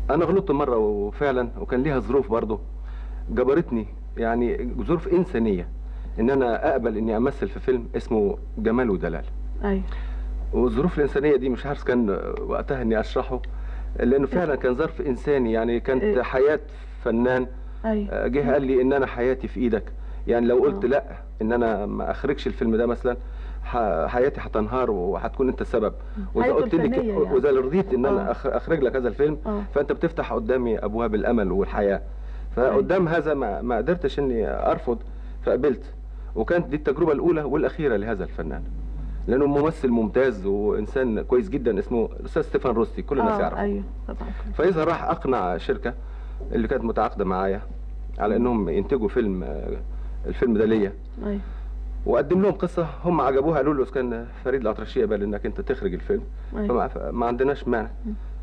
انا غلطت مره وفعلا وكان ليها ظروف برضه جبرتني يعني ظروف انسانيه ان انا اقبل اني امثل في فيلم اسمه جمال ودلال ايوه والظروف الانسانيه دي مش عارف كان وقتها اني اشرحه لانه فعلا كان ظرف انساني يعني كانت إيه. حياه فنان ايوه آه، جه قال لي ان انا حياتي في ايدك يعني لو قلت آه. لا ان انا ما اخرجش الفيلم ده مثلا ح- حياتي هتنهار وهتكون انت السبب واذا حياته قلت لي ك- الفنية يعني. واذا رضيت ان انا آه. أخ- اخرج لك هذا الفيلم اه فانت بتفتح قدامي ابواب الامل والحياه فقدام هذا ما ما قدرتش اني ارفض فقبلت وكانت دي التجربه الاولى والاخيره لهذا الفنان لانه ممثل ممتاز وانسان كويس جدا اسمه الاستاذ ستيفان روستي كل الناس آه، يعرفه ايوه طبعا فاذا راح اقنع شركه اللي كانت متعاقده معايا على انهم ينتجوا فيلم آه، الفيلم ده ليا ايوه وقدم لهم قصه هم عجبوها قالوا له اذا كان فريد الاطرشيه قبل انك انت تخرج الفيلم ايوه فما ما عندناش مانع